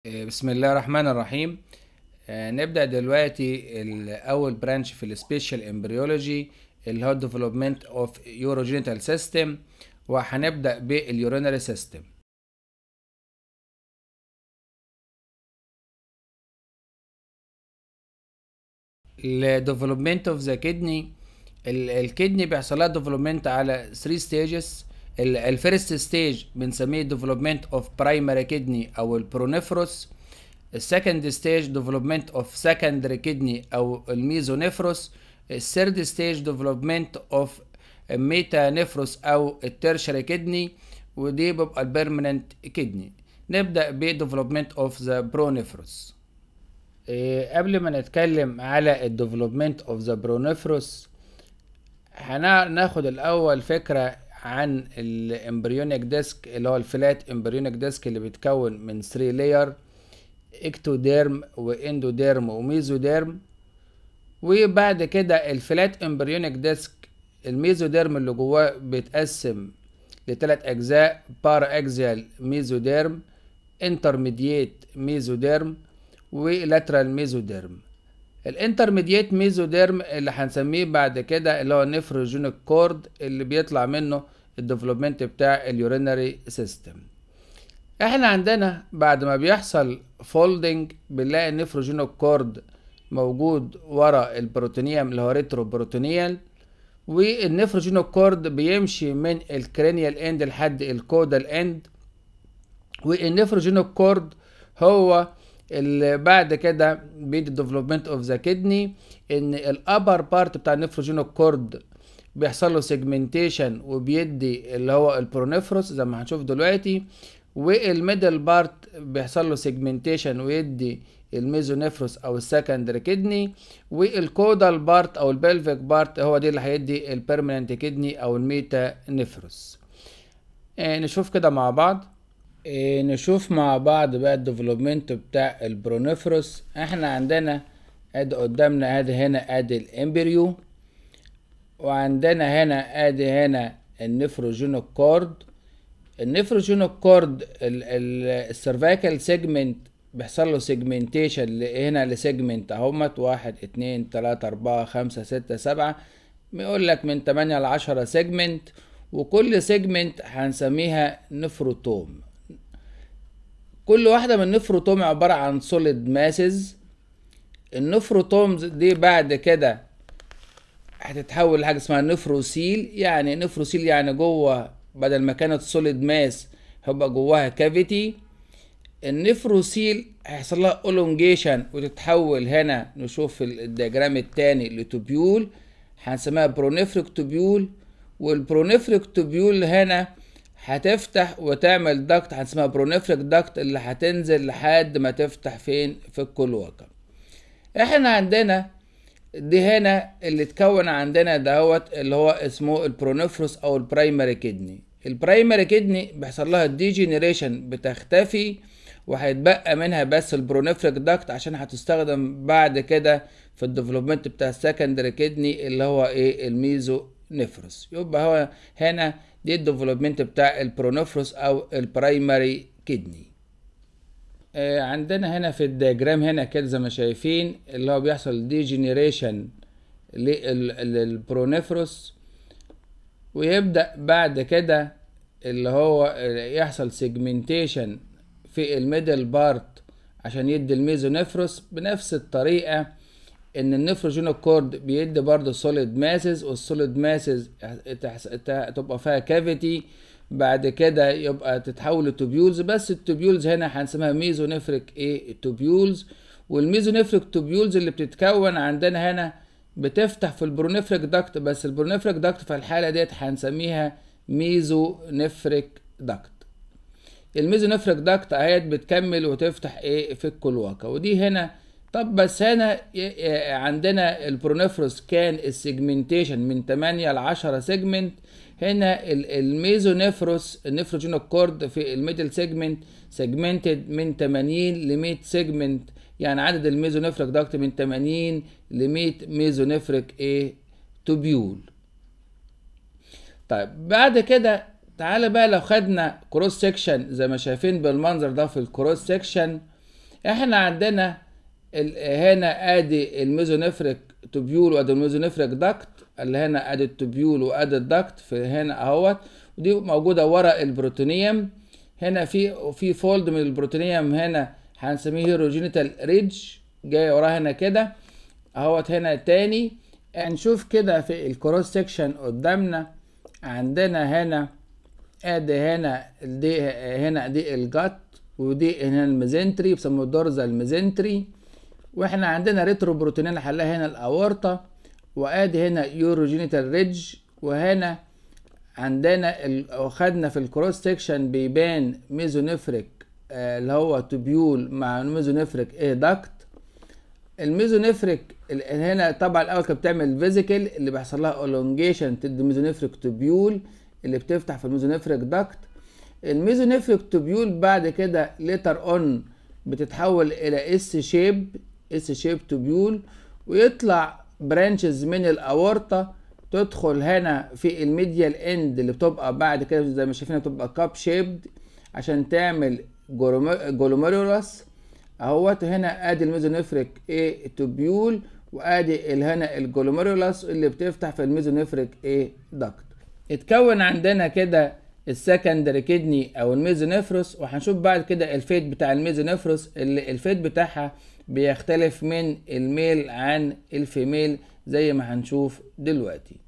بسم الله الرحمن الرحيم آه، نبدأ دلوقتي الأول برانش في السبيشال امبريولوجي اللي هو ديفلوبمنت اوف يوروجينيتال سيستم وهنبدأ باليورينري سيستم الديفلوبمنت اوف ذا كدني الكدني بيحصل لها ديفلوبمنت على 3 ستيجز الفيرست ستيج بنسميه ديفلوبمنت اوف برايمري كدني او البرونيفروس السكند ستيج ديفلوبمنت اوف سكندري كدني او الميزونيفروس الثيرد ستيج ديفلوبمنت اوف ميتا نيفروس او الترشري كدني ودي بيبقى البيرمننت كدني نبدا بديفلوبمنت اوف ذا برونيفروس قبل ما نتكلم على الديفلوبمنت اوف ذا برونيفروس هناخد الاول فكره عن الامبريونيك ديسك اللي هو الفلات امبريونيك ديسك اللي بيتكون من 3 لاير اكتوديرم واندوديرم وميزوديرم وبعد كده الفلات امبريونيك ديسك الميزوديرم اللي جواه بيتقسم لثلاث اجزاء بارا اكزيال ميزوديرم انترميديت ميزوديرم ولاترال ميزوديرم الانترميديت ميزوديرم اللي هنسميه بعد كده اللي هو نفروجينيك كورد اللي بيطلع منه الديفلوبمنت بتاع اليورينري سيستم احنا عندنا بعد ما بيحصل فولدنج بنلاقي النفروجينيك كورد موجود ورا البروتينيوم اللي هو ريترو بروتينيال والنفروجينيك كورد بيمشي من الكرينيال اند لحد الكودال اند والنفروجينيك كورد هو اللي بعد كده بيدي ديفلوبمنت اوف ذا كدني ان الابر بارت بتاع النفروجينيك كورد بيحصل له سيجمنتيشن وبيدي اللي هو البرونيفروس زي ما هنشوف دلوقتي والميدل بارت بيحصل له سيجمنتيشن ويدي الميزونيفروس او السكندري كدني والكودال بارت او البلفيك بارت هو دي اللي هيدي البيرمننت كدني او الميتا نيفروس آه نشوف كده مع بعض آه نشوف مع بعض بقى الديفلوبمنت بتاع البرونيفروس احنا عندنا ادي قدامنا ادي هنا ادي الامبريو وعندنا هنا ادي هنا النفروجينيك كورد النفروجينيك كورد السيرفايكال سيجمنت بيحصل له سيجمنتيشن هنا لسيجمنت اهمت واحد اتنين تلاتة اربعة خمسة ستة سبعة بيقول لك من تمانية لعشرة سيجمنت وكل سيجمنت هنسميها نفروتوم كل واحدة من النفروتوم عبارة عن سوليد ماسز النفروتومز دي بعد كده هتتحول لحاجة اسمها نفروسيل يعني نفروسيل يعني جوه بدل ما كانت سوليد ماس هيبقى جواها كافيتي النفروسيل هيحصل لها اولونجيشن وتتحول هنا نشوف الدياجرام التاني لتوبيول هنسميها برونيفريك توبيول والبرونيفريك توبيول هنا هتفتح وتعمل دكت هنسميها برونيفريك دكت اللي هتنزل لحد ما تفتح فين في الكلوكة احنا عندنا دي هنا اللي اتكون عندنا دهوت اللي هو اسمه البرونيفروس او البرايمري كدني البرايمري كدني بيحصل لها ديجينيريشن بتختفي وهيتبقى منها بس البرونيفريك داكت عشان هتستخدم بعد كده في الديفلوبمنت بتاع السكندري كدني اللي هو ايه الميزو نفروس يبقى هو هنا دي الديفلوبمنت بتاع البرونيفروس او البرايمري كدني آه عندنا هنا في الدياجرام هنا كده زي ما شايفين اللي هو بيحصل ديجينيريشن للبرونيفروس ويبدأ بعد كده اللي هو يحصل سيجمنتيشن في الميدل بارت عشان يدي الميزونيفروس بنفس الطريقة ان النفروجينيك كورد بيدي برضه سوليد ماسز والسوليد ماسز تبقى فيها كافيتي بعد كده يبقى تتحول لتوبيولز بس التوبيولز هنا هنسميها ميزونيفريك ايه توبيولز والميزونيفريك توبيولز اللي بتتكون عندنا هنا بتفتح في البرونيفريك داكت بس البرونيفريك داكت في الحالة ديت هنسميها ميزونيفريك داكت الميزونيفريك داكت اهيت بتكمل وتفتح ايه في الكلوكة ودي هنا طب بس هنا عندنا البرونيفروس كان السيجمنتيشن من 8 ل 10 سيجمنت هنا الميزونيفروس النفروجينيك كورد في الميدل سيجمنت سيجمنتد من 80 ل 100 سيجمنت يعني عدد الميزونيفريك داكت من 80 ل 100 ميزونيفريك ايه توبيول طيب بعد كده تعالى بقى لو خدنا كروس سيكشن زي ما شايفين بالمنظر ده في الكروس سيكشن احنا عندنا هنا ادي الميزونفريك توبيول وادي الميزونفريك داكت اللي هنا ادي التوبيول وادي الداكت في هنا اهوت ودي موجوده ورا البروتونيوم هنا في في فولد من البروتونيوم هنا هنسميه هيروجينيتال ريدج جاي وراها هنا كده اهوت هنا تاني نشوف كده في الكروس سكشن قدامنا عندنا هنا ادي هنا دي هنا دي الجت ودي هنا الميزنتري بيسموه دورزال ميزنتري واحنا عندنا ريترو بروتينين حلها هنا الاورطه وادي هنا يوروجينيتال ريدج وهنا عندنا خدنا في الكروس سكشن بيبان ميزونفريك آه اللي هو توبيول مع ميزونفريك ايه داكت الميزونفريك هنا طبعا الاول كانت بتعمل فيزيكال اللي بيحصل لها اولونجيشن تدي ميزونفريك توبيول اللي بتفتح في الميزونفريك داكت الميزونفريك توبيول بعد كده ليتر اون بتتحول الى اس شيب اس شيب توبيول ويطلع برانشز من الاورطه تدخل هنا في الميديال اند اللي بتبقى بعد كده زي ما شايفين بتبقى كاب شيبد عشان تعمل جلوميرولس اهوت هنا ادي الميزونفريك ايه توبيول وادي هنا الجلوميرولس اللي بتفتح في الميزونفريك ايه داكت اتكون عندنا كده السكندري كدني او الميزونفروس وهنشوف بعد كده الفيت بتاع الميزونفروس اللي الفيت بتاعها بيختلف من الميل عن الفيميل زي ما هنشوف دلوقتي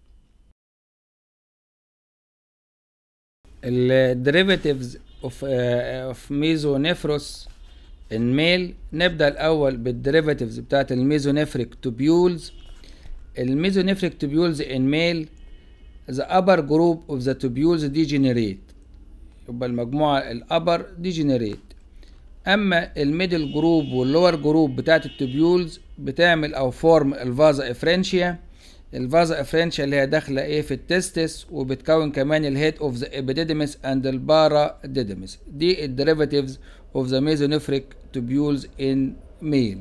الديريفاتيفز اوف اوف ميزونيفروس الميل نبدا الاول بالديريفاتيفز بتاعت الميزونيفريك توبيولز الميزونيفريك توبيولز ان ميل the upper group of the tubules degenerate يبقى المجموعة الأبر degenerate أما الميدل جروب واللور جروب بتاعت التوبيولز بتعمل أو فورم الفازا افرنشيا الفازا افرنشيا اللي هي داخلة ايه في التستس وبتكون كمان الهيد اوف ذا ابيديدمس اند البارا ديدمس دي الديريفاتيفز اوف ذا ميزونيفريك توبيولز ان ميل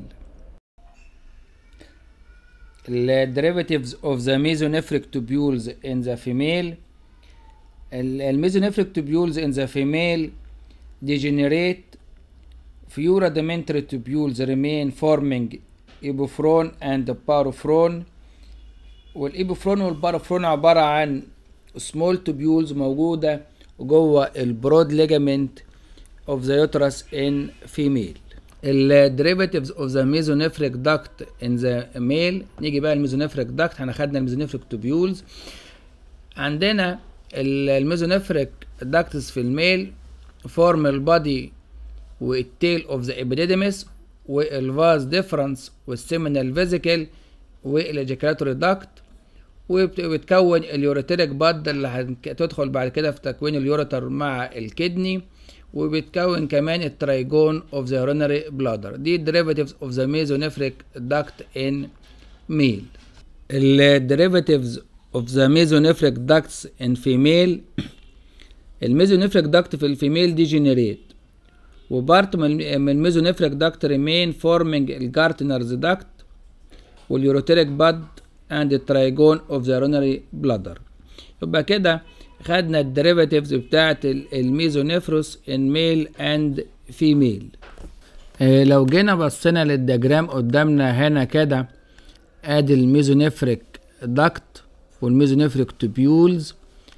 ال derivatives of the mesonephric tubules in the female ال mesonephric tubules in the female degenerate few rudimentary tubules remain forming epiphron and parophron والإيبوفرون والباروفرون عبارة عن small tubules موجودة جوه البرود ligament of the uterus in female ال derivatives of the mesonephric duct in the male نيجي بقى الميزونيفريك duct احنا خدنا الميزونيفريك tubules عندنا الميزونيفريك ducts في الميل form البادي والتيل اوف ذا epididymis والفاز ديفرنس والسيمينال فيزيكال والاجيكولاتوري داكت وبتكون اليوريتريك باد اللي هتدخل بعد كده في تكوين اليوريتر مع الكدني وبتكون كمان الترايجون اوف ذا urinary بلادر دي derivatives of the mesonephric duct in male ال derivatives of the mesonephric ducts in female الميزونيفريك داكت في الفيميل ديجنريت وبارت من الميزونيفريك داكت ريمين فورمينج الجارتنرز داكت واليوروتيريك باد اند الترايجون اوف ذا urinary بلادر يبقى كده خدنا الديريفاتيفز بتاعت الميزونيفروس ان ميل اند فيميل إيه لو جينا بصينا للدياجرام قدامنا هنا كده ادي الميزونيفريك داكت والميزونيفريك توبيولز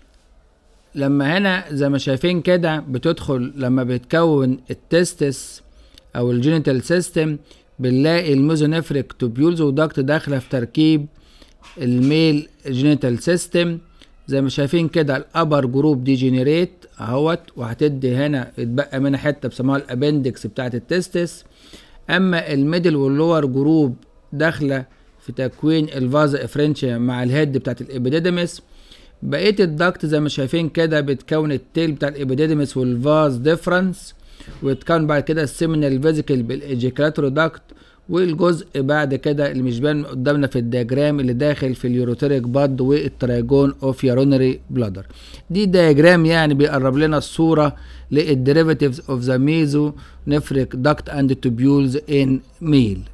لما هنا زي ما شايفين كده بتدخل لما بتكون التستس او الجينيتال سيستم بنلاقي الميزونيفريك توبيولز وداكت داخله في تركيب الميل جينيتال سيستم زي ما شايفين كده الابر جروب ديجينيريت اهوت وهتدي هنا اتبقى منها حته بيسموها الابندكس بتاعت التستس اما الميدل واللور جروب داخله في تكوين الفازا افرنشيا مع الهيد بتاعت الابيديدمس بقيه الدكت زي ما شايفين كده بتكون التيل بتاع الابيديدمس والفاز ديفرنس وتكون بعد كده السيمينال فيزيكال بالايجيكولاتوري داكت والجزء بعد كده اللي مش باين قدامنا في الدياجرام اللي داخل في اليوروتيريك باد والترايجون اوف يارونري بلادر دي دياجرام يعني بيقرب لنا الصوره للديريفاتيفز اوف ذا ميزو نفريك داكت اند توبيولز ان ميل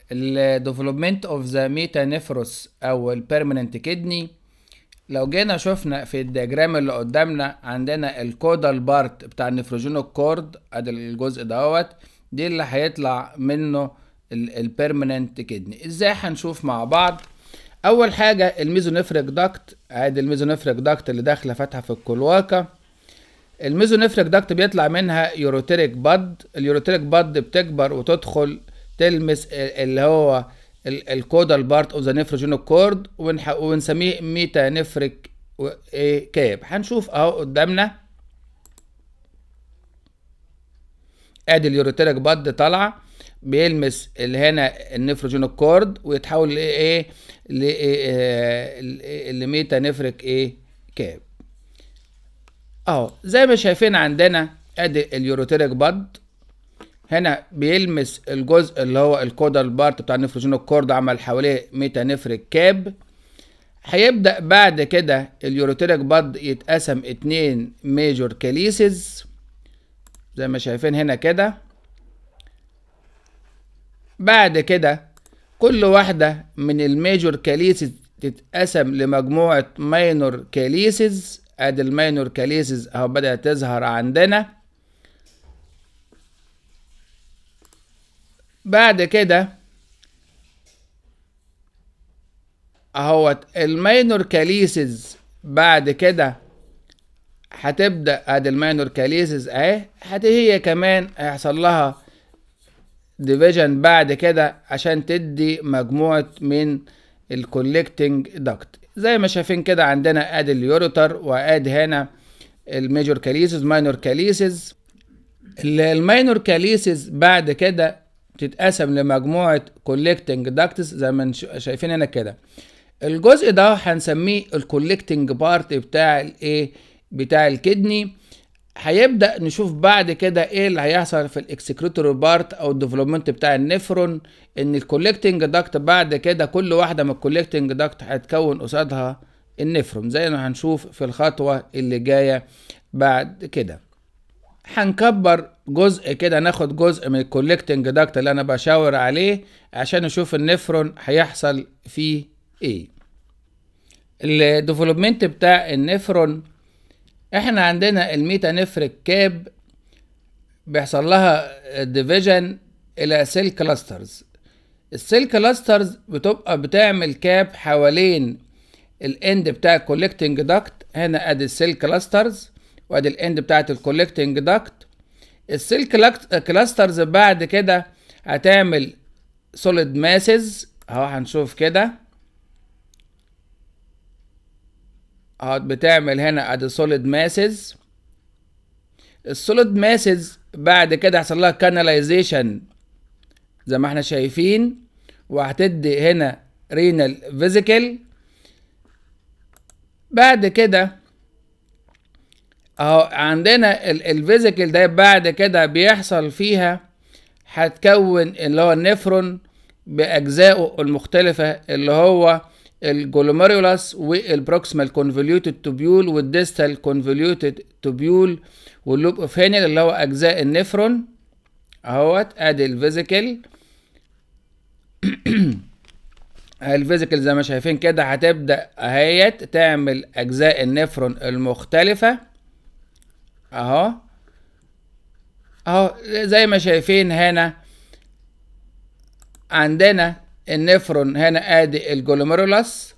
الديفلوبمنت اوف ذا ميتانيفروس او البيرمننت كدني لو جينا شفنا في الدياجرام اللي قدامنا عندنا الكودال بارت بتاع النفروجينو كورد ادي الجزء دوت دي اللي هيطلع منه البيرمننت كدني ازاي هنشوف مع بعض اول حاجه الميزونيفريك داكت ادي الميزونيفريك داكت اللي داخله فاتحه في الكلواكه الميزونيفريك داكت بيطلع منها يوروتيريك باد اليوروتيريك باد بتكبر وتدخل تلمس اللي هو الكودال بارت اوف ذا نيفروجينو كورد ونسميه ميتا نفريك كاب هنشوف اهو قدامنا ادي اليوروتيريك باد طالعه بيلمس اللي هنا النفروجينو كورد ويتحول لايه لميتا نفريك ايه كاب اهو زي ما شايفين عندنا ادي اليوروتيريك باد هنا بيلمس الجزء اللي هو الكودال بارت بتاع النفروجينو كورد عمل حواليه ميتا نفريك كاب هيبدأ بعد كده اليوروتيريك باد يتقسم اتنين ميجور كاليسز زي ما شايفين هنا كده بعد كده كل واحدة من الميجور كاليسز تتقسم لمجموعة ماينور كاليسز ادي الماينور كاليسز اهو بدأت تظهر عندنا بعد كده اهوت الماينور كاليسز بعد كده هتبدا ادي الماينور كاليسز اهي هي كمان هيحصل لها ديفيجن بعد كده عشان تدي مجموعه من الكولكتنج داكت زي ما شايفين كده عندنا ادي اليوروتر وادي هنا الميجور كاليسز ماينور كاليسز الماينور كاليسز بعد كده تتقسم لمجموعة collecting ducts زي ما شايفين هنا كده الجزء ده هنسميه الكولكتنج بارت بتاع الايه بتاع الكدني هيبدا نشوف بعد كده ايه اللي هيحصل في الاكسكريتوري بارت او الديفلوبمنت بتاع النفرون ان الكولكتنج داكت بعد كده كل واحده من الكولكتنج داكت هتكون قصادها النفرون زي ما هنشوف في الخطوه اللي جايه بعد كده هنكبر جزء كده ناخد جزء من الكولكتنج داكت اللي انا بشاور عليه عشان نشوف النفرون هيحصل فيه ايه الديفلوبمنت بتاع النفرون احنا عندنا الميتا نفريك كاب بيحصل لها ديفيجن الى سيل كلاسترز السيل كلاسترز بتبقى بتعمل كاب حوالين الاند بتاع الكولكتنج داكت هنا ادي السيل كلاسترز وادي الاند بتاعت الكولكتنج داكت السيل كلاسترز بعد كده هتعمل سوليد ماسز اهو هنشوف كده اهو بتعمل هنا ادي سوليد ماسز السوليد ماسز بعد كده هيحصل لها كاناليزيشن زي ما احنا شايفين وهتدي هنا رينال فيزيكال بعد كده اهو عندنا الفيزيكال ده بعد كده بيحصل فيها هتكون اللي هو النفرون باجزائه المختلفه اللي هو الجلوميرولس والبروكسيمال كونفوليوتد توبيول والديستال كونفوليوتد توبيول واللوب اوف هينل اللي هو اجزاء النفرون اهوت ادي الفيزيكال الفيزيكال زي ما شايفين كده هتبدا اهيت تعمل اجزاء النفرون المختلفه اهو اهو زي ما شايفين هنا عندنا النفرون هنا ادي الجلوميرولس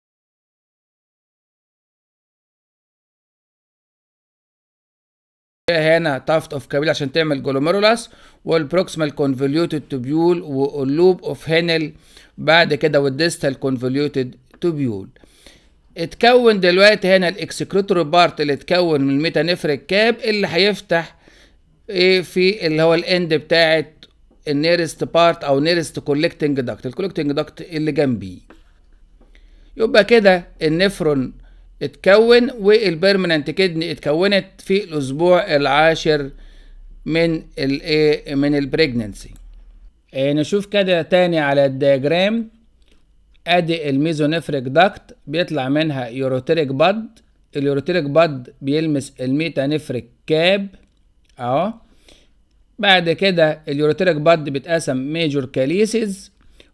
هنا تافت اوف كابيل عشان تعمل جلوميرولس والبروكسيمال كونفوليوتد توبيول واللوب اوف هينل بعد كده والديستال كونفوليوتد توبيول اتكون دلوقتي هنا الاكسكريتوري بارت اللي اتكون من الميتانيفريك كاب اللي هيفتح ايه في اللي هو الاند بتاعت النيرست بارت او نيرست كولكتنج داكت الكولكتنج داكت اللي جنبيه يبقى كده النفرون اتكون والبيرمننت كدني اتكونت في الاسبوع العاشر من الايه من البريجننسي اه نشوف كده تاني على الدياجرام ادي الميزونيفريك داكت بيطلع منها يوروتيريك باد اليوروتيريك باد بيلمس الميتانيفريك كاب اهو بعد كده اليوروتيريك باد بيتقسم ميجور كاليسز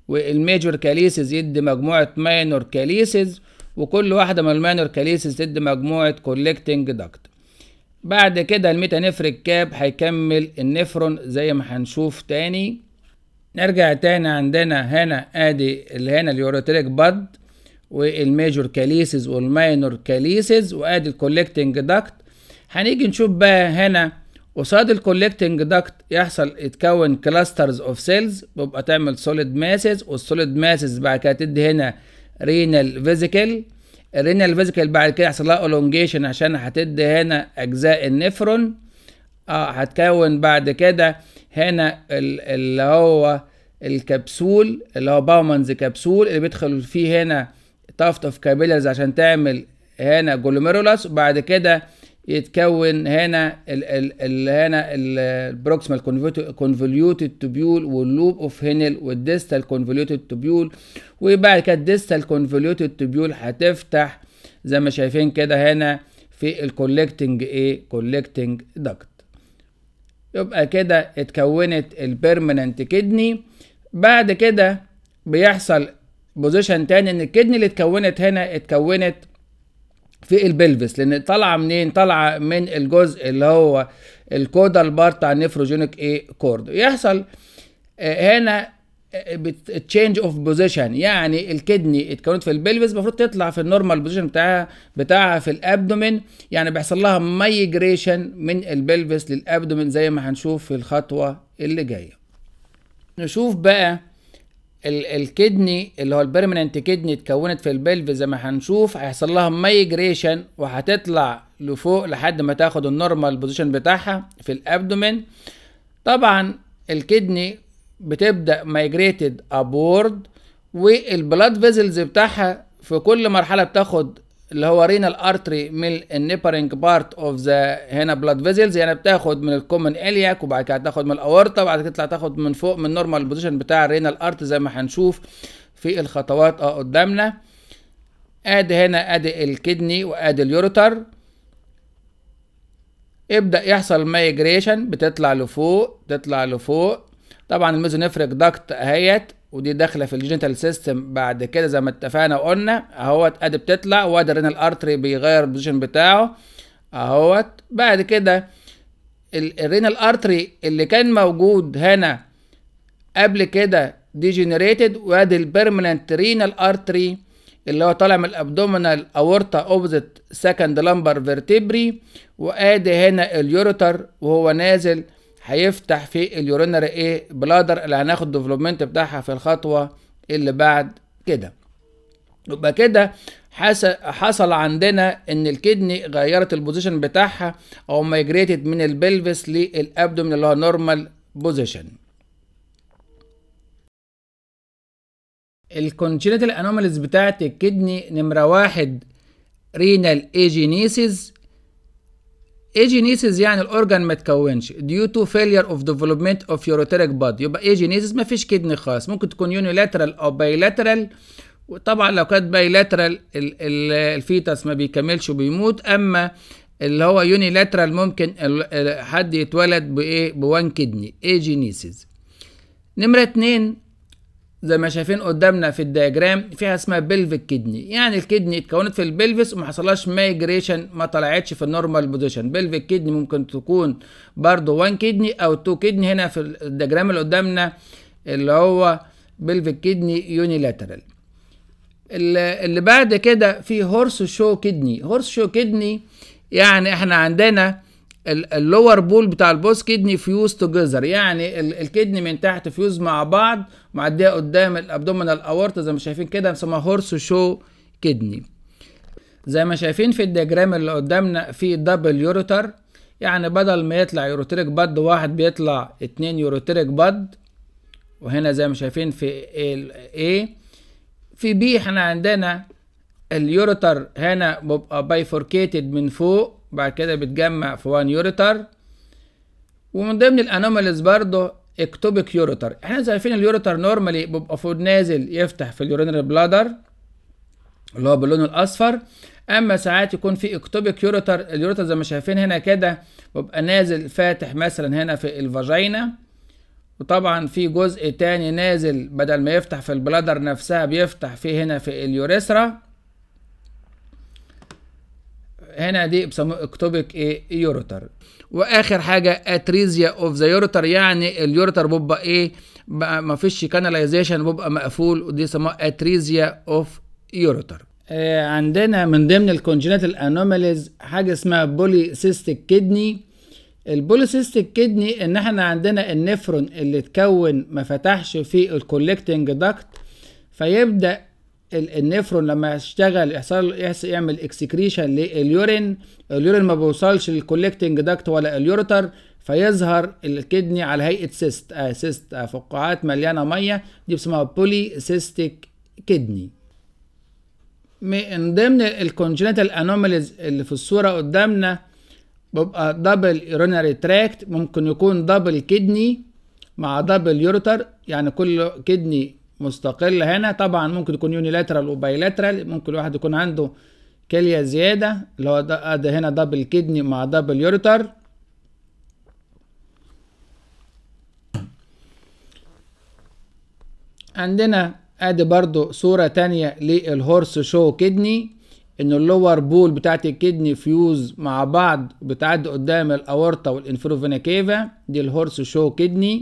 والميجور كاليسز يدي مجموعة ماينور كاليسز وكل واحدة من الماينور كاليسز تدي مجموعة كولكتنج داكت بعد كده الميتانيفريك كاب هيكمل النفرون زي ما هنشوف تاني نرجع تاني عندنا هنا ادي اللي هنا اليوريتريك باد والميجور كاليسز والماينور كاليسز وادي الكولكتنج داكت هنيجي نشوف بقى هنا قصاد الكولكتنج داكت يحصل يتكون كلاسترز اوف سيلز بيبقى تعمل سوليد ماسز والسوليد ماسز بعد كده تدي هنا رينال فيزيكال الرينال فيزيكال بعد كده يحصل لها اولونجيشن عشان هتدي هنا اجزاء النفرون اه هتكون بعد كده هنا اللي هو الكبسول اللي هو باومانز كبسول اللي بيدخل فيه هنا تافت اوف كابيلرز عشان تعمل هنا جلوميرولاس وبعد كده يتكون هنا ال ال ال هنا البروكسيمال كونفوليوتد توبيول واللوب اوف هينل والديستال كونفوليوتد توبيول وبعد كده الديستال كونفوليوتد توبيول هتفتح زي ما شايفين كده هنا في الكولكتنج ايه كولكتنج داكت يبقى كده اتكونت البيرمننت كدني بعد كده بيحصل بوزيشن تاني ان الكدني اللي اتكونت هنا اتكونت في البلفس لان طالعه منين طالعه من الجزء اللي هو الكودال بار بتاع النفروجينيك ايه كورد يحصل هنا تشينج اوف بوزيشن يعني الكدني اتكونت في البلفس المفروض تطلع في النورمال بوزيشن بتاعها بتاعها في الابدومين يعني بيحصل لها مايجريشن من البلفس للابدومين زي ما هنشوف في الخطوه اللي جايه نشوف بقى الكدني اللي هو البيرمننت كدني اتكونت في البلف زي ما هنشوف هيحصل لها مايجريشن وهتطلع لفوق لحد ما تاخد النورمال بوزيشن بتاعها في الابدومين طبعا الكدني بتبدا مايجريتد ابورد والبلاد فيزلز بتاعها في كل مرحله بتاخد اللي هو رينال ارتري من النيبرنج بارت اوف ذا هنا بلاد فيزلز يعني بتاخد من الكومن الياك وبعد كده تاخد من الاورطه وبعد كده تطلع تاخد من فوق من النورمال بوزيشن بتاع الرينال ارت زي ما هنشوف في الخطوات اه قدامنا ادي هنا ادي الكدني وادي اليوروتر ابدا يحصل مايجريشن بتطلع لفوق تطلع لفوق طبعا الميزونيفريك داكت اهيت ودي داخله في الجينيتال سيستم بعد كده زي ما اتفقنا وقلنا اهوت ادي بتطلع وادي الرينال ارتري بيغير البوزيشن بتاعه اهوت بعد كده الرينال ارتري اللي كان موجود هنا قبل كده ديجنريتد وادي البيرمننت رينال ارتري اللي هو طالع من الابدومينال اورتا اوبزيت سكند لمبر فيرتبري وادي هنا اليوروتر وهو نازل هيفتح في اليورينري ايه بلادر اللي هناخد ديفلوبمنت بتاعها في الخطوه اللي بعد كده يبقى كده حصل عندنا ان الكدني غيرت البوزيشن بتاعها او مايجريتد من البلفس للابدومين اللي هو نورمال بوزيشن الكونجنتال انوماليز بتاعت الكدني نمره واحد رينال ايجينيسيس ايجينيسيس يعني الاورجان ما تكونش due to failure of development of ureteric bud يبقى ايجينيسيس ما فيش كدني خالص ممكن تكون يونيلاترال او بايلاترال وطبعا لو كانت بايلاترال الفيتس ما بيكملش وبيموت اما اللي هو يونيلاترال ممكن حد يتولد بايه بوان كدني ايجينيسيس نمره اتنين زي ما شايفين قدامنا في الدياجرام فيها اسمها بلفيك كدني يعني الكدني اتكونت في البلفس وما حصلهاش مايجريشن ما طلعتش في النورمال بوزيشن بلفيك كدني ممكن تكون برضو 1 كدني او 2 كدني هنا في الدياجرام اللي قدامنا اللي هو بلفيك كدني يونيلاترال اللي بعد كده في هورس شو كدني هورس شو كدني يعني احنا عندنا اللور بول بتاع البوس كدني فيوز توجذر يعني الكدني من تحت فيوز مع بعض معديه قدام الابدومينال اورتا زي ما شايفين كده مسمى هورس شو كدني زي ما شايفين في الدياجرام اللي قدامنا في دبل يوروتر يعني بدل ما يطلع يوروتريك بد واحد بيطلع اتنين يوروتريك بد وهنا زي ما شايفين في A في بي احنا عندنا اليوروتر هنا بيبقى بايفوركيتد من فوق بعد كده بتجمع في وان يوريتر ومن ضمن الانوماليز برضه اكتوبيك يوريتر احنا شايفين اليوريتر نورمالي بيبقى فوق نازل يفتح في اليورينري بلادر اللي هو باللون الاصفر اما ساعات يكون في اكتوبيك يوريتر اليوريتر زي ما شايفين هنا كده بيبقى نازل فاتح مثلا هنا في الفاجينا وطبعا في جزء تاني نازل بدل ما يفتح في البلادر نفسها بيفتح فيه هنا في اليوريثرا هنا دي بيسموه اكتوبيك ايه يوروتر واخر حاجه اتريزيا اوف ذا يوروتر يعني اليوروتر بيبقى ايه بقى ما فيش كاناليزيشن بيبقى مقفول ودي يسموها اتريزيا اوف يوروتر آه عندنا من ضمن الكونجنتال انوماليز حاجه اسمها بولي سيستيك كدني البوليسيستيك كدني ان احنا عندنا النفرون اللي اتكون ما فتحش في الكولكتنج داكت فيبدا النفرون لما يشتغل يحصل يعمل اكسكريشن لليورين اليورين ما بيوصلش للكولكتنج داكت ولا اليورتر فيظهر الكدني على هيئه سيست آه سيست آه فقاعات مليانه ميه دي بيسموها بولي سيستيك كدني من ضمن الكونجنتال انوماليز اللي في الصوره قدامنا بيبقى دبل يورينري تراكت ممكن يكون دبل كدني مع دبل يورتر يعني كل كدني مستقلة هنا طبعا ممكن يكون يونيلاترال وبايلاترال ممكن الواحد يكون عنده كلية زيادة اللي هو ده, ده هنا دبل كدني مع دبل يورتر عندنا ادي برضو صورة تانية للهورس شو كدني ان اللور بول بتاعت الكدني فيوز مع بعض بتعدي قدام الاورطة والانفيروفينا كيفا دي الهورس شو كدني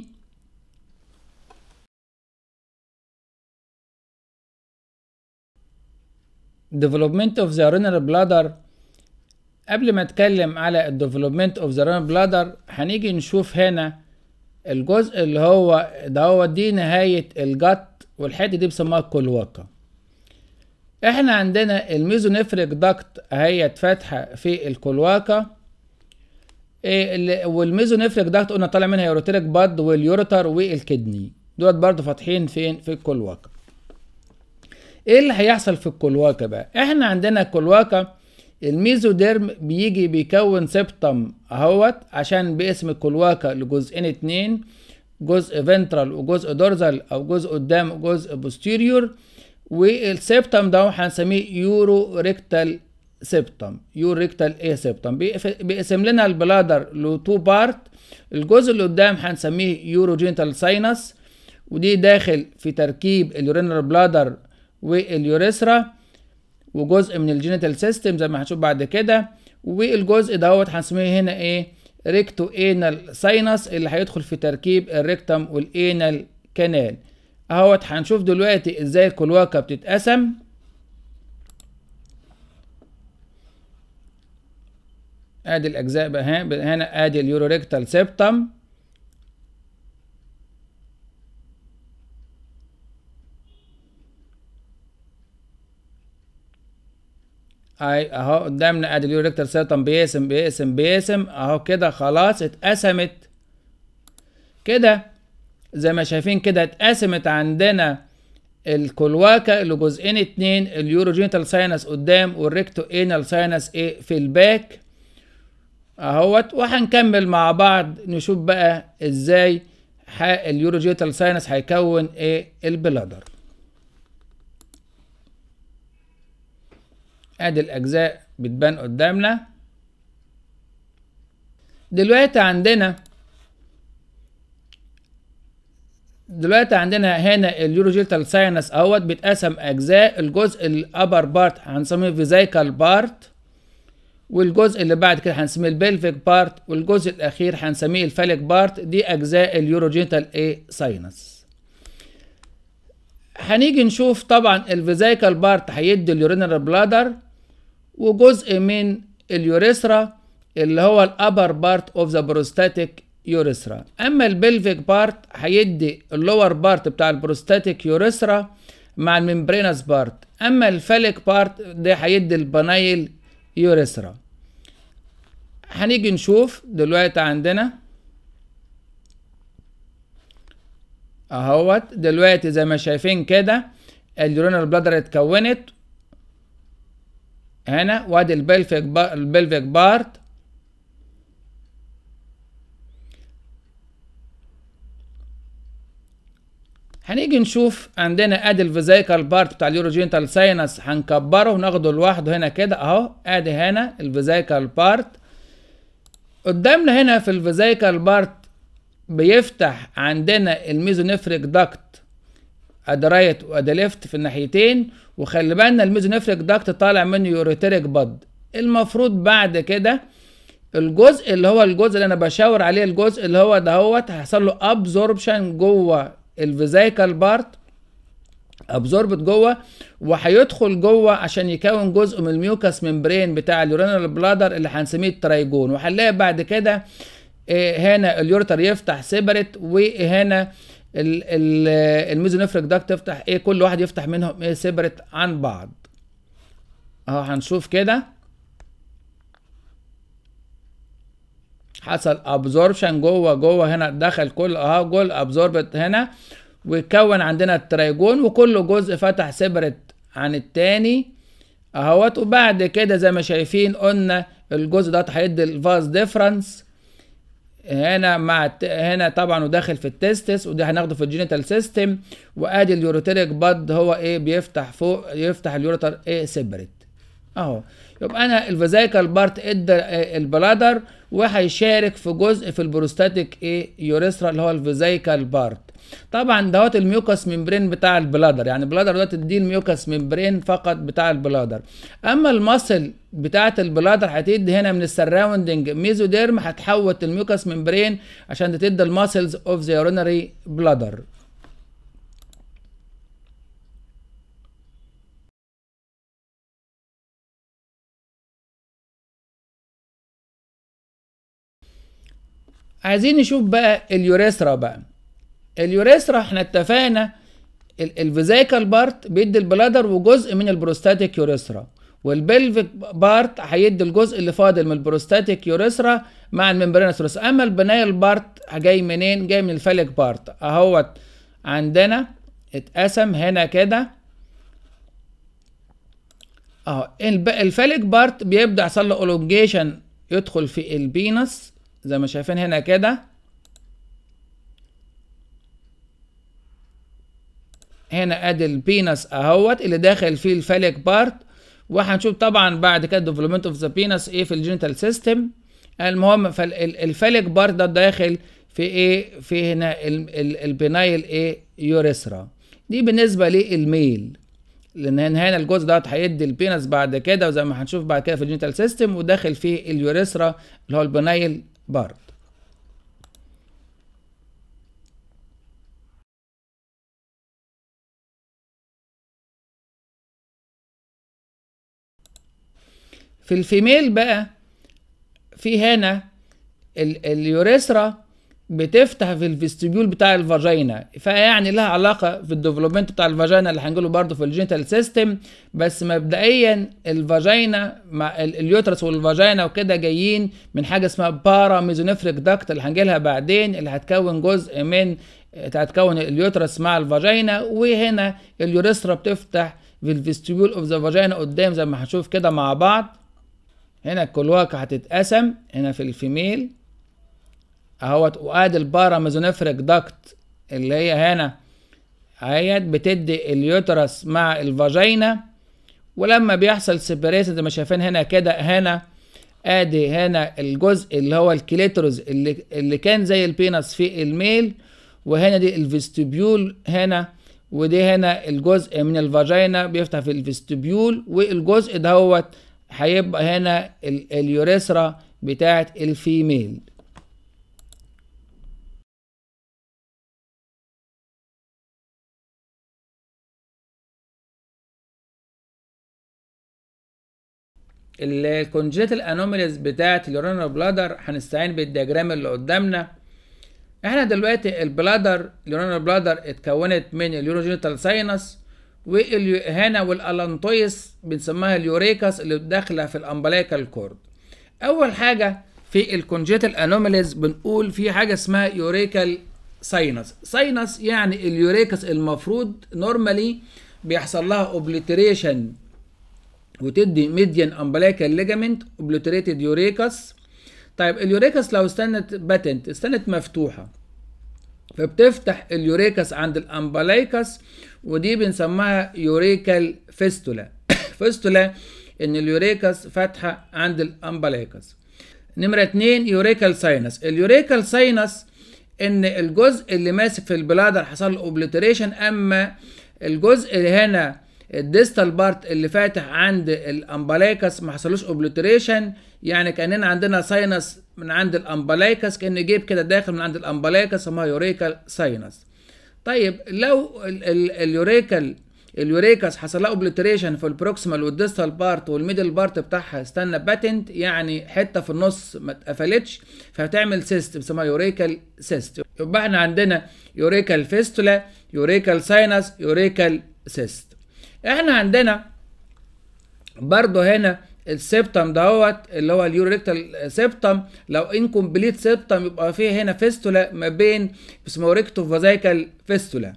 development of the urinary bladder قبل ما اتكلم على الديفلوبمنت اوف ذا urinary bladder هنيجي نشوف هنا الجزء اللي هو ده هو دي نهاية الجت والحتة دي بيسموها الكلواكة احنا عندنا الميزونيفريك داكت اهيت فاتحة في الكلواكة إيه والميزونيفريك داكت قلنا طالع منها يوروتيريك باد واليورتر والكدني دولت برضو فاتحين فين في الكلواكة ايه اللي هيحصل في الكلواكة بقى احنا عندنا الكلواكة الميزوديرم بيجي بيكون سبتم اهوت عشان باسم الكلواكة لجزئين اتنين جزء فنترال وجزء دورزال او جزء قدام وجزء بوستيريور والسبتم ده هنسميه يورو ريكتال سبتم يورو ريكتال ايه سبتم بيقسم لنا البلادر لتو بارت الجزء اللي قدام هنسميه يورو جينتال ساينس ودي داخل في تركيب اليورينال بلادر واليوريثرا وجزء من الجينيتال سيستم زي ما هنشوف بعد كده والجزء دوت هنسميه هنا ايه ريكتو انال ساينس اللي هيدخل في تركيب الريكتم والانال كانال اهوت هنشوف دلوقتي ازاي الكلواكة بتتقسم ادي الاجزاء بقى هنا ادي اليوروريكتال سيبتم اي اهو قدامنا ادي اليوريكتال سيبتم بيقسم بيقسم بيقسم اهو كده خلاص اتقسمت كده زي ما شايفين كده اتقسمت عندنا الكلواكة لجزئين اتنين اليوروجينيتال ساينس قدام والريكتو انال ساينس ايه في الباك اهوت وهنكمل مع بعض نشوف بقى ازاي اليوروجينيتال ساينس هيكون ايه البلادر ادي الاجزاء بتبان قدامنا دلوقتي عندنا دلوقتي عندنا هنا اليوروجيتال ساينس اهوت بيتقسم اجزاء الجزء الابر بارت هنسميه فيزيكال بارت والجزء اللي بعد كده هنسميه البلفيك بارت والجزء الاخير هنسميه الفاليك بارت دي اجزاء اليوروجيتال ايه ساينس هنيجي نشوف طبعا الفيزيكال بارت هيدي اليورينال بلادر وجزء من اليوريثرا اللي هو الابر بارت اوف ذا بروستاتيك يوريثرا اما البلفيك بارت هيدي اللور بارت بتاع البروستاتيك يوريثرا مع الممبرينس بارت اما الفاليك بارت ده هيدي البنايل يوريثرا هنيجي نشوف دلوقتي عندنا اهوت دلوقتي زي ما شايفين كده اليورينال بلادر اتكونت هنا وادي البلفيك بار البلفيك بارت هنيجي نشوف عندنا ادي الفيزيكال بارت بتاع اليوروجينتال ساينس هنكبره وناخده لوحده هنا كده اهو ادي هنا الفيزيكال بارت قدامنا هنا في الفيزيكال بارت بيفتح عندنا الميزونيفريك داكت ادي رايت وادي ليفت في الناحيتين وخلي بالنا الميزونيفريك داكت طالع منه يوريتريك بد المفروض بعد كده الجزء اللي هو الجزء اللي انا بشاور عليه الجزء اللي هو دهوت هيحصل له ابزوربشن جوه الفيزيكال بارت ابزوربت جوه وهيدخل جوه عشان يكون جزء من الميوكس ممبرين بتاع اليورينال بلادر اللي هنسميه الترايجون وهنلاقي بعد كده هنا اليورتر يفتح سيبريت وهنا الميزونيفريك داكت تفتح ايه كل واحد يفتح منهم ايه سيبريت عن بعض اهو هنشوف كده حصل ابزوربشن جوه جوه هنا دخل كل اهو جول ابزوربت هنا ويتكون عندنا الترايجون وكل جزء فتح سيبريت عن التاني اهوت وبعد كده زي ما شايفين قلنا الجزء ده هيدي الفاز ديفرنس هنا مع هنا طبعا وداخل في التستس وده هناخده في الجينيتال سيستم وادي اليوروتيريك باد هو ايه بيفتح فوق يفتح اليوروتر ايه سيبريت اهو يبقى انا الفيزيكال بارت ادى البلادر وهيشارك في جزء في البروستاتيك ايه يوريثرا اللي هو الفيزيكال بارت طبعا دوت الميوكس ممبرين بتاع البلادر يعني البلادر دوت دي الميوكس ممبرين فقط بتاع البلادر اما المصل بتاعه البلادر هتدي هنا من السراوندنج ميزوديرم هتحوط الميوكس ممبرين عشان تدي الماسلز اوف ذا يورينري بلادر عايزين نشوف بقى اليوريثرا بقى اليوريثرا احنا اتفقنا الفيزيكال بارت بيدي البلادر وجزء من البروستاتيك يوريثرا والبلفيك بارت هيدي الجزء اللي فاضل من البروستاتيك يوريثرا مع الممبرينس اما البنايل بارت جاي منين جاي من الفاليك بارت اهوت عندنا اتقسم هنا كده اهو الفاليك بارت بيبدا يحصل له اولونجيشن يدخل في البينس زي ما شايفين هنا كده هنا ادي البينس اهوت اللي داخل فيه الفاليك بارت وهنشوف طبعا بعد كده ديفلوبمنت اوف ذا بينس ايه في الجينيتال سيستم المهم فالفاليك بارت ده داخل في ايه في هنا البنايل ايه يوريثرا دي بالنسبه للميل لان هنا الجزء ده هيدي البينس بعد كده وزي ما هنشوف بعد كده في الجينيتال سيستم وداخل فيه اليوريثرا اللي هو البنايل بارت في الفيميل بقى في هنا اليوريثرا بتفتح في الفيستيبيول بتاع الفاجينا فيعني لها علاقه في الديفلوبمنت بتاع الفاجينا اللي هنقوله برضه في الجينيتال سيستم بس مبدئيا الفاجينا مع اليوترس والفاجينا وكده جايين من حاجه اسمها بارا ميزونيفريك داكت اللي هنجيلها بعدين اللي هتكون جزء من هتكون اليوترس مع الفاجينا وهنا اليوريثرا بتفتح في الفيستيبيول اوف ذا فاجينا قدام زي ما هنشوف كده مع بعض هنا الكلواكة هتتقسم هنا في الفيميل اهوت وادي البارا ميزونيفريك داكت اللي هي هنا اهيت بتدي اليوترس مع الفاجينا ولما بيحصل سيبريشن زي ما شايفين هنا كده هنا ادي هنا الجزء اللي هو الكليتروز اللي اللي كان زي البينس في الميل وهنا دي الفيستبيول هنا ودي هنا الجزء من الفاجينا بيفتح في الفيستبيول والجزء دهوت هيبقى هنا اليوريثرا بتاعت الفيميل الكونجيتال انوميليز بتاعت اليورينال بلادر هنستعين بالدياجرام اللي قدامنا احنا دلوقتي البلادر اليورينال بلادر اتكونت من اليوروجينيتال ساينس وهنا والالانتويس بنسميها اليوريكاس اللي داخله في الامبلايكال كورد اول حاجه في الكونجيتال انوميليز بنقول في حاجه اسمها يوريكال ساينس ساينس يعني اليوريكاس المفروض نورمالي بيحصل لها اوبليتريشن وتدي ميديان امبلايكال ليجامنت اوبليتريتد يوريكاس طيب اليوريكاس لو استنت باتنت استنت مفتوحه فبتفتح اليوريكاس عند الامبلايكاس ودي بنسميها يوريكال فيستولا فيستولا ان اليوريكاس فاتحه عند الامبلايكاس نمره اتنين يوريكال ساينس اليوريكال ساينس ان الجزء اللي ماسك في البلادر حصل له اوبليتريشن اما الجزء اللي هنا الديستال بارت اللي فاتح عند الامبلايكس ما حصلوش اوبليتريشن يعني كاننا عندنا ساينس من عند الامبلايكس كان جيب كده داخل من عند الامبلايكس اسمها يوريكال ساينس طيب لو ال- ال- اليوريكال اليوريكاس حصل لها اوبليتريشن في البروكسيمال والديستال بارت والميدل بارت بتاعها استنى باتنت يعني حته في النص ما اتقفلتش فهتعمل سيست بيسموها يوريكال سيست يبقى احنا عندنا يوريكال فيستولا يوريكال ساينس يوريكال سيست احنا عندنا برضو هنا السبتم دهوت اللي هو اليوريكتال سبتم لو انكمبليت سبتم يبقى فيه هنا فيستولا ما بين اسمه ريكتو فازايكال فيستولا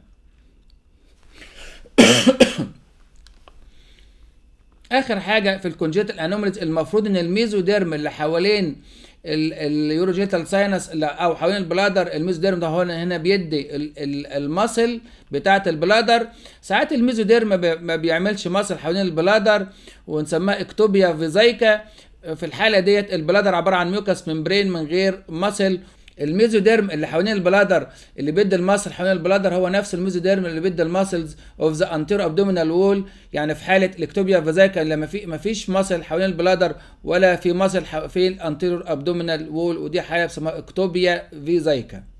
اخر حاجه في الكونجيتال انوماليز المفروض ان الميزوديرم اللي حوالين اليوروجيتال ساينس او حوالين البلادر الميزوديرم ده هو هنا بيدي ال- ال- المصل بتاعه البلادر ساعات الميزوديرم ما بي- ما بيعملش مصل حوالين البلادر ونسميها اكتوبيا فيزايكا في الحاله ديت البلادر عباره عن ميوكس ممبرين من غير مصل الميزوديرم اللي حوالين البلادر اللي بيدي الماسل حوالين البلادر هو نفس الميزوديرم اللي بيدي الماسلز اوف ذا انتيرو ابدومينال وول يعني في حاله الاكتوبيا فازايكا لما في ما فيش ماسل حوالين البلادر ولا في ماسل ح- في الانتيرو ابدومينال وول ودي حاله بيسموها اكتوبيا فيزايكا